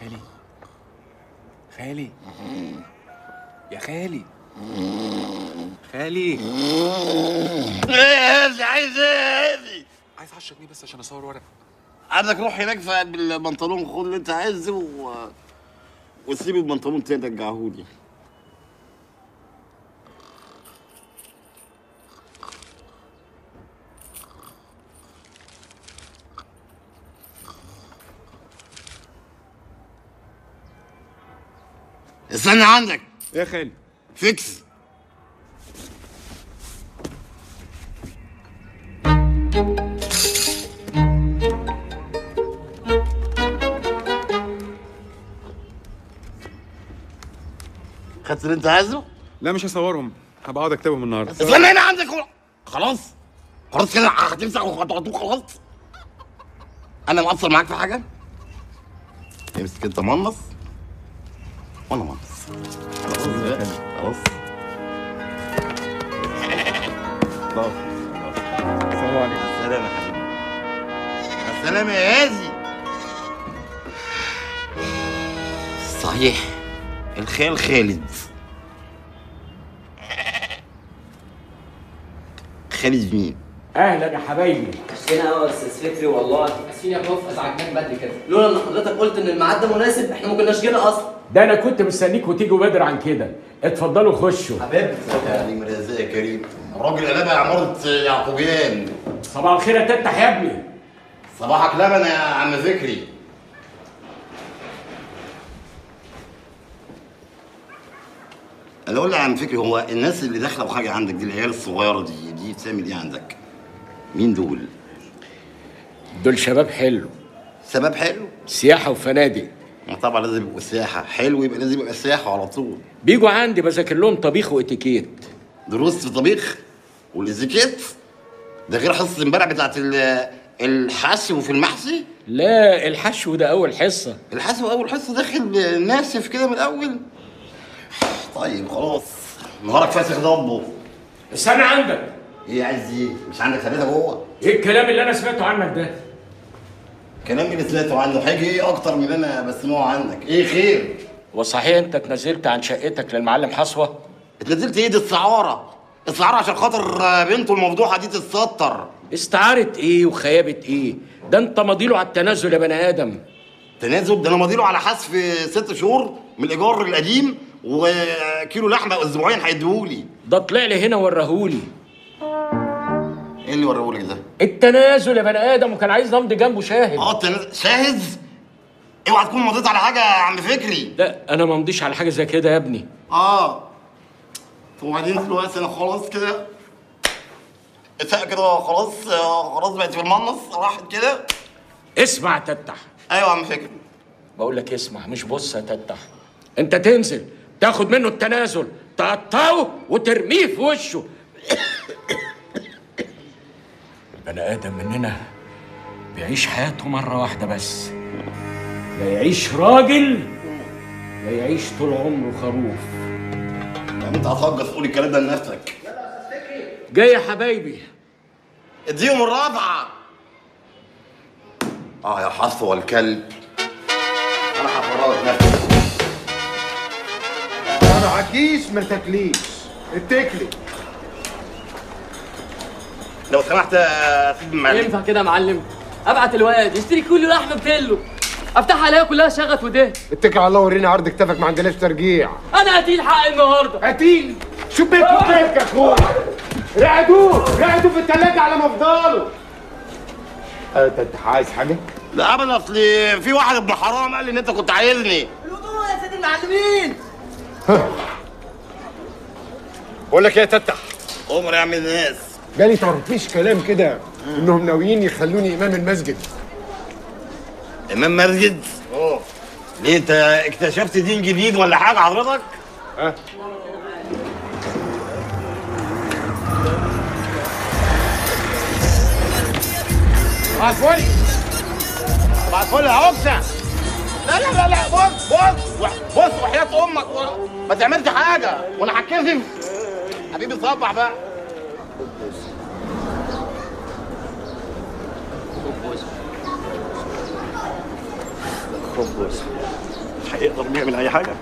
خالي خالي يا خالي خالي ايه هذي عايز ايه هذي عايز 10 جنيه بس عشان اصور ورق عندك روح هناك في قلب البنطلون خد اللي انت عايزه و... وسيب البنطلون تاني رجعهولي استنى عندك يا خالي فيكس خدت اللي انت عايزه؟ لا مش هصورهم هبقى اقعد اكتبهم النهارده استنى هنا عندك و- خلاص خلاص كده هتمسح وهتقعدوا خلاص انا مقصر معاك في حاجه امسك انت منص وانا منص خلاص بقى. خلاص خلاص السلام عليكم السلامة يا حبيبي السلامة يا هادي صحيح الخال خالد خالد مين؟ اهلا يا حبايبي عشان قوي يا استاذ فكري والله اسفين يا بروف ازعجناك بدري كده لولا ان حضرتك قلت ان الميعاد ده مناسب احنا ما كناش جينا اصلا ده انا كنت مستنيكوا تيجوا بدري عن كده اتفضلوا خشوا حبيبي يعني مرزق يا كريم الراجل قلبها عمارة يعقوبيان صباح الخير يا تفتح يا ابني صباحك لبن يا عم فكري انا اقول لي يا عم فكري هو الناس اللي داخله بحاجه عندك دي العيال الصغيره دي دي بتعمل ايه عندك؟ مين دول؟ دول شباب حلو سبب حلو؟ سياحه وفنادق ما طبعا لازم يبقوا سياحه حلو يبقى لازم يبقى سياحه على طول بيجوا عندي بذاكر لهم طبيخ واتيكيت دروس في طبيخ والازيكيت ده غير حصه امبارح بتاعت ال- الحشو في المحشي لا الحشو ده اول حصه الحشو اول حصه داخل ناشف كده من الاول طيب خلاص نهارك فاسخ ضبه استنى عندك ايه عايز ايه؟ مش عندك ثلاثة جوه؟ ايه الكلام اللي انا سمعته عنك ده كلام اللي سمعته عنه هيجي ايه اكتر من اللي انا بسمعه عنك؟ ايه خير؟ وصحيح انت اتنزلت عن شقتك للمعلم حصوه اتنزلت ايه دي السعارة؟ السعارة عشان خاطر بنته المفضوحة دي تتستر استعارة ايه وخيابة ايه ده انت ماضيله على التنازل يا بني ادم تنازل ده انا ماضيله على حذف ست شهور من الايجار القديم وكيلو لحمة اسبوعين هيديهولي ده طلع لي هنا وراهولي ايه اللي وريهولك ده؟ التنازل يا بني ادم وكان عايز نمضي جنبه شاهد اه التنازل شاهد؟ اوعى تكون مضيت على حاجة يا عم فكري لا انا ما امضيش على حاجه زي كده يا ابني اه وبعدين دلوقتي انا خلاص كده اتفق كده خلاص آه، خلاص بقت في المنص راحت كده اسمع يا تتح ايوه يا عم فكري بقول لك اسمع مش بص يا تتح انت تنزل تاخد منه التنازل تقطعه وترميه في وشه البني ادم مننا بيعيش حياته مره واحده بس لا يعيش راجل لا يعيش طول عمره خروف يعني انت هتهجص تقول الكلام ده لنفسك جاي يا حبايبي اديهم الرابعه اه يا حصوى الكلب انا هفرغك نفسي ما معكيش ما تاكليش اتكلي لو سمحت يا سيدي المعلم ينفع كده يا معلم ابعت الواد يشتري كل لحمه بكيلو افتحها الاقيها كلها شغط ودهن اتكل على الله ورينا عرض كتافك ما عندناش ترجيع انا هتيل حق النهارده قتيل شو بيك وبيك يا اخويا رقدوه رقدوه في التلاجة على مفضله انت انت عايز حاجه؟ لا ابدا اصل في واحد ابن حرام قال لي ان انت كنت عايزني الوضوء يا سيدي المعلمين بقول لك ايه يا تتح عمر يا عم الناس جالي طرطيش كلام كده انهم ناويين يخلوني امام المسجد امام مسجد اه ليه انت اكتشفت دين جديد ولا حاجه حضرتك؟ ها بعد الفل بعد الفل يا عكسة لا لا لا لا بص بص بص وحياة أمك ما تعملش حاجة وأنا هتكذب حبيبي صبح بقى يخرب بس مش هيقدر يعمل اي حاجه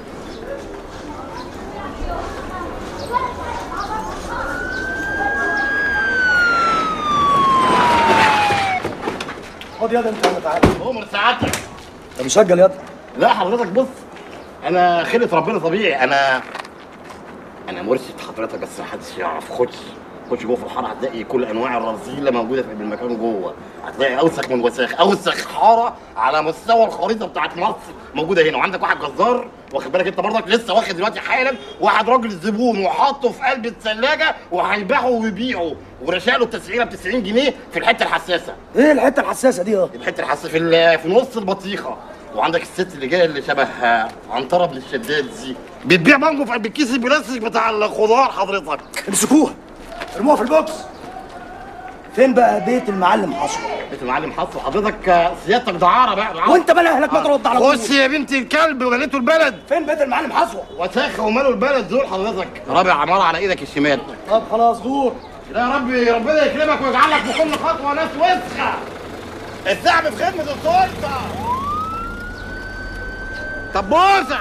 خد ياض انت انا تعالى عمر سعادتك انت مسجل ياض لا حضرتك بص انا خلقة ربنا طبيعي انا انا مرشد حضرتك بس محدش يعرف خش خش جوه في الحاره هتلاقي كل انواع الرذيله موجوده في المكان جوه هتلاقي اوسخ من وساخ اوسخ حاره على مستوى الخريطه بتاعت مصر موجوده هنا وعندك واحد جزار واخد بالك انت برضك لسه واخد دلوقتي حالا واحد راجل زبون وحاطه في قلب الثلاجه وهيبيعه ويبيعه ورشاله التسعيره ب 90 جنيه في الحته الحساسه ايه الحته الحساسه دي ياض الحته الحساسه في ال- في نص البطيخه وعندك الست اللي جايه اللي شبه آه، عنتره بن الشداد دي بتبيع مانجو في قلب الكيس البلاستيك بتاع الخضار حضرتك امسكوها ارموها في البوكس فين بقى بيت المعلم حصر انت معلم حصل حضرتك آه، سيادتك دعاره بقى دعارة. وانت بلا اهلك ما ترد على طول خش يا بنت الكلب ومليته البلد فين بيت المعلم حصر وساخه وماله البلد دول حضرتك رابع عماره على ايدك الشمال طب خلاص غور لا يا ربي ربنا يكرمك ويجعلك بكل خطوه ناس وسخه الشعب في خدمه السلطه طب بوسه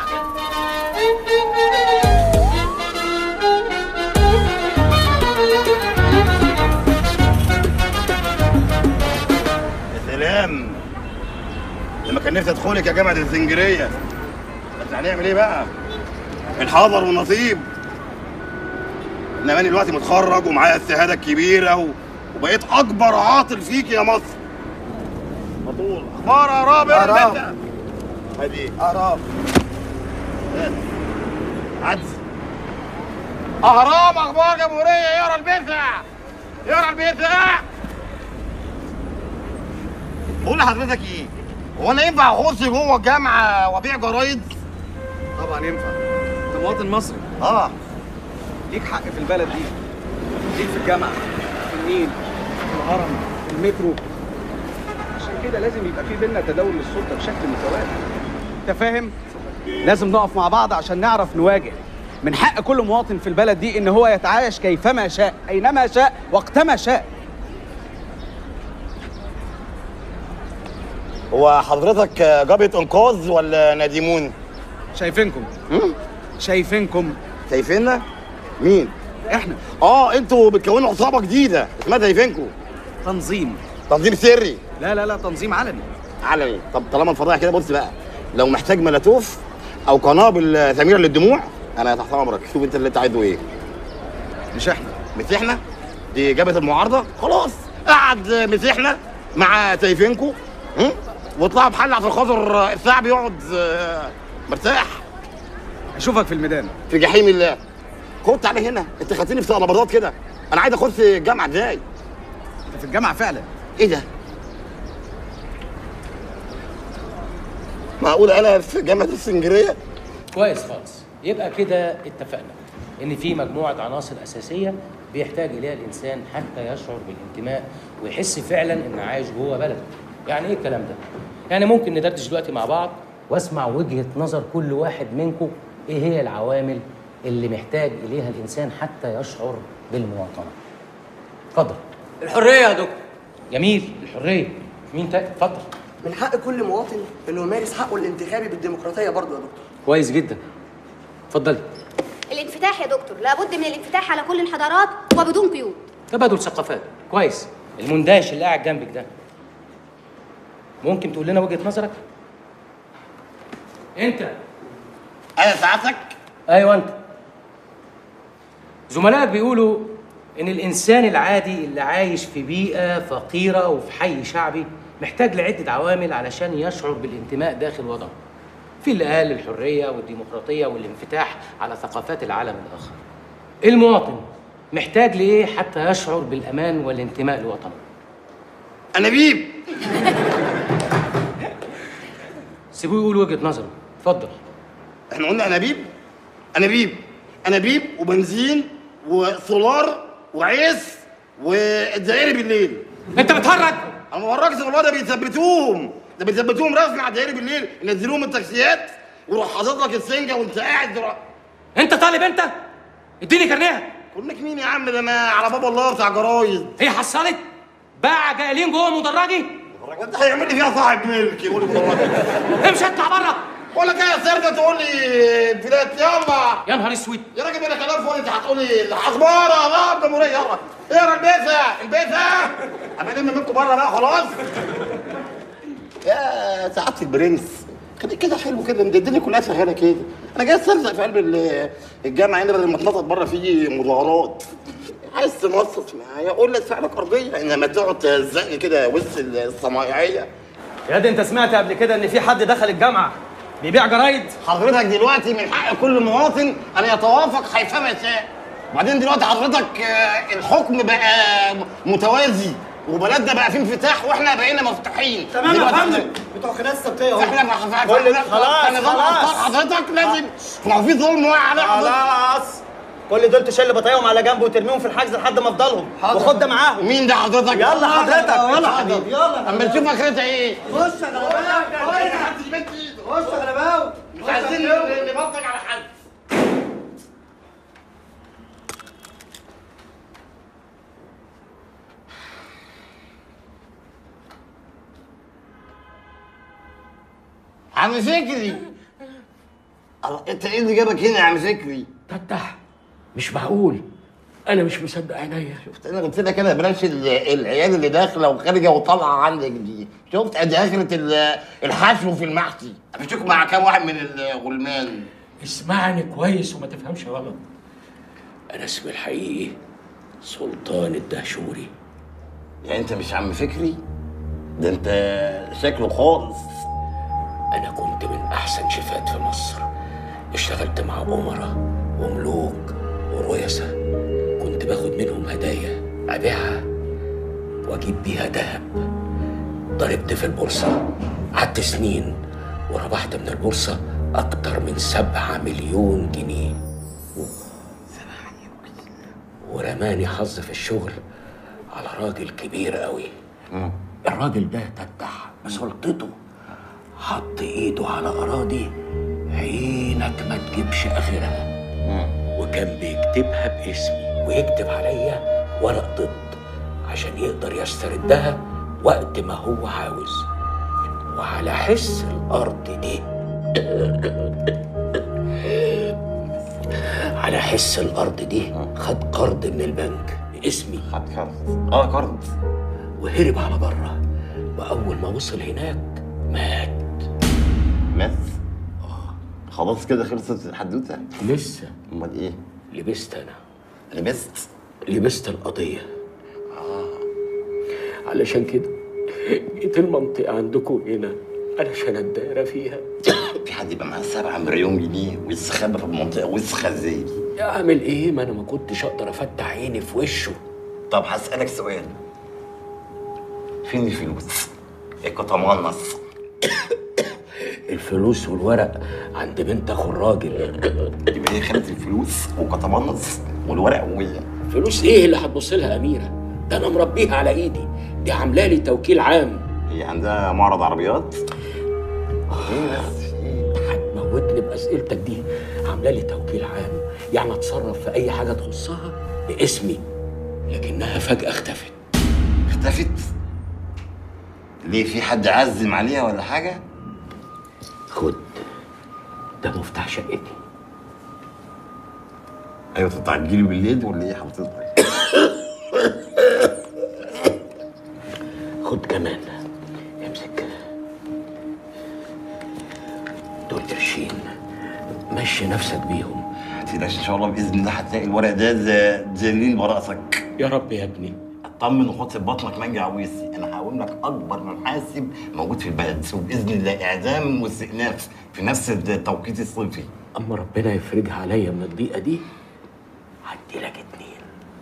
يا سلام لما كان نفسي ادخلك يا جامعه الزنجريه بس هنعمل ايه بقى؟ الحذر والنصيب انما انا دلوقتي متخرج ومعايا الشهاده الكبيره و... وبقيت اكبر عاطل فيك يا مصر مطول اخبار يا راب يا أراب. البتة. ادي اعرف عدس اهرام اخبار جمهوريه يقرا البتع يقرا البتع بقول لحضرتك ايه هو انا ينفع اخش جوه الجامعه وابيع جرايد طبعا ينفع انت مواطن مصري اه ليك حق في البلد دي ليك في الجامعه في النيل في الهرم في المترو عشان كده لازم يبقى في بينا تداول للسلطه بشكل متوازي انت فاهم لازم نقف مع بعض عشان نعرف نواجه من حق كل مواطن في البلد دي ان هو يتعايش كيفما شاء اينما شاء وقتما شاء هو حضرتك جابت انقاذ ولا نادمون شايفينكم شايفينكم شايفيننا مين احنا اه انتوا بتكونوا عصابه جديده اسمها شايفينكم تنظيم تنظيم سري لا لا لا تنظيم علني علني طب طالما الفضايح كده بص بقى لو محتاج ملاتوف او قنابل ثميره للدموع انا تحت امرك شوف انت اللي انت عايزه ايه مش احنا مسيحنا دي جابت المعارضه خلاص قعد مسيحنا مع سيفينكو هم؟ واطلعوا بحل عشان خاطر الشعب يقعد آه، مرتاح اشوفك في الميدان في جحيم الله خد تعالى هنا انت خدتني في سقلباطات كده انا عايز اخش الجامعه ازاي انت في الجامعه فعلا ايه ده معقول انا في جامعه السنجريه كويس خالص يبقى كده اتفقنا ان في مجموعه عناصر اساسيه بيحتاج اليها الانسان حتى يشعر بالانتماء ويحس فعلا ان عايش جوه بلده يعني ايه الكلام ده يعني ممكن ندردش دلوقتي مع بعض واسمع وجهه نظر كل واحد منكم ايه هي العوامل اللي محتاج اليها الانسان حتى يشعر بالمواطنه اتفضل الحريه يا دكتور جميل الحريه مين تاني اتفضل من حق كل مواطن انه يمارس حقه الانتخابي بالديمقراطيه برضه يا دكتور كويس جدا اتفضلي الانفتاح يا دكتور لابد من الانفتاح على كل الحضارات وبدون قيود تبادل ثقافات كويس المندهش اللي قاعد جنبك ده ممكن تقول لنا وجهة نظرك انت انا ساعتك ايوه انت زملائك بيقولوا ان الانسان العادي اللي عايش في بيئه فقيره وفي حي شعبي محتاج لعده عوامل علشان يشعر بالانتماء داخل وطنه في اللي قال الحريه والديمقراطيه والانفتاح على ثقافات العالم الاخر المواطن محتاج لايه حتى يشعر بالامان والانتماء لوطنه انابيب سيبوه يقول وجهه نظره اتفضل احنا قلنا انابيب انابيب انابيب وبنزين وسولار وعيس والدائري بالليل انت بتهرج انا ما بوركش والله ده بيثبتوهم ده بيثبتوهم رسمي على الدائري بالليل ينزلوهم من التاكسيات ويروح حاطط لك السنجه وانت قاعد درا- انت طالب انت اديني كارنيها كلك مين يا عم ده انا على باب الله بتاع جرايد هي حصلت باع جايلين جوه مدرجي وانت هيعمل لي فيها صاحب ملك يقول لي امشي اطلع بره بقول لك ايه يا سرده تقول لي بلاد يلا يا نهار اسود يا راجل انا كلام فوق انت هتقول لي الاخبار يا رب جمهوريه يلا اقرا البيتها البيتها ابقى الم منكم بره بقى خلاص يا سعاده البرنس كده كده حلو كده ده الدنيا كلها شغاله كده انا جاي استرزق في قلب ال- الجامعه هنا بدل ما اتنطط بره في مظاهرات عايز تنصت معايا قول لي ادفع لك ارضيه انما تقعد تهزقني كده وسط الصنايعيه يا دي انت سمعت قبل كده ان في حد دخل الجامعه بيبيع جرايد حضرتك دلوقتي من حق كل مواطن ان يتوافق حيثما يشاء وبعدين دلوقتي حضرتك آه، الحكم بقى متوازي وبلدنا بقى فيه انفتاح واحنا بقينا مفتوحين تمام يا دلوقتي فندم بتوع قناه السبتيه اهو احنا احنا كل ده خلاص نظام خلاص أبطال حضرتك لازم ما هو في ظلم واقع على حضرتك خلاص كل دول تشيل بطايقهم على جنب وترميهم في الحجز لحد ما افضلهم وخد ده معاهم مين ده حضرتك؟ يلا حضرتك يلا حبيبي يلا اما نشوف اخرتها ايه خش يا غلباوي خش يا غلباوي مش عايزين نبطل على حد عم فكري الله انت ايه اللي جابك هنا يا عم فكري؟ تفتح مش معقول انا مش مصدق عينيا شفت انا قلت لك انا بلاش ال- العيال اللي داخله وخارجه وطالعه عندك دي شفت ادي اخره ال- الحشو في المحشي اشوفك مع كام واحد من الغلمان اسمعني كويس وما تفهمش غلط انا اسمي الحقيقي سلطان الدهشوري يعني انت مش عم فكري ده انت شكله خالص انا كنت من احسن شيفات في مصر اشتغلت مع امراء وملوك ورؤساء كنت باخد منهم هدايا ابيعها واجيب بيها دهب ضربت في البورصه قعدت سنين وربحت من البورصه اكتر من سبعة مليون جنيه ورماني حظ في الشغل على راجل كبير قوي الراجل ده تتح بسلطته حط ايده على اراضي عينك ما تجيبش اخرها وكان بيكتبها باسمي ويكتب عليا ورق ضد عشان يقدر يستردها وقت ما هو عاوز وعلى حس الارض دي على حس الارض دي خد قرض من البنك باسمي خد قرض اه قرض وهرب على بره واول ما وصل هناك مات مات خلاص كده خلصت الحدوته لسه امال ايه لبست انا لبست لبست القضية علشان كده جيت المنطقة عندكم هنا علشان اتدارى فيها في حد يبقى معاه 7 مليون جنيه ويستخبى في المنطقه وسخه زي دي اعمل ايه ما انا ما كنتش اقدر افتح عيني في وشه طب هسألك سؤال فين الفلوس؟ الكتمانس الفلوس والورق عند بنت اخو الراجل يبقى هي خدت الفلوس وكتمانس والورق وهي فلوس ايه اللي هتبص لها اميره ده انا مربيها على ايدي دي عامله لي توكيل عام هي عندها معرض عربيات ايه بس هتموتني باسئلتك دي عامله لي توكيل عام يعني اتصرف في اي حاجه تخصها باسمي لكنها فجاه اختفت اختفت ليه في حد عزم عليها ولا حاجه خد ده مفتاح شقتي ايوه تطلع تجيلي بالليل ولا ايه حضرتك خد كمان امسك دول قرشين مشي نفسك بيهم ما تقلقش ان شاء الله باذن الله هتلاقي الورق ده زي- ذليل براسك يا رب يا ابني اطمن وحط في بطنك مانجا عويسي انا هقوم لك اكبر محاسب موجود في البلد وباذن الله اعدام واستئناف في نفس التوقيت الصيفي اما ربنا يفرجها عليا من الضيقه دي هدي لك اتنين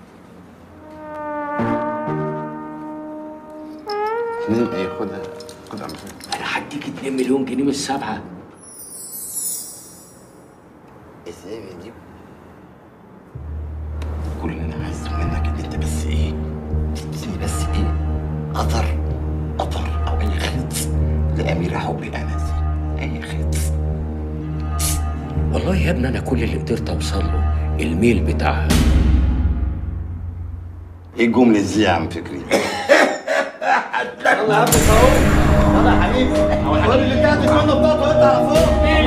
اتنين ايه خدها خدها عم انا هديك 2 مليون جنيه من السبعه ازاي دي كل اللي انا عايزه منك ان انت بس ايه تديني بس ايه قطر قطر او اي خيط لاميره حبي انسي اي خيط والله يا ابني انا كل اللي قدرت اوصل له الميل بتاعها ايه الجمله دي يا عم فكري يلا يا ابني اهو يلا يا حبيبي هو الحبيب اللي انت قاعد منه بتاعته انت على فوق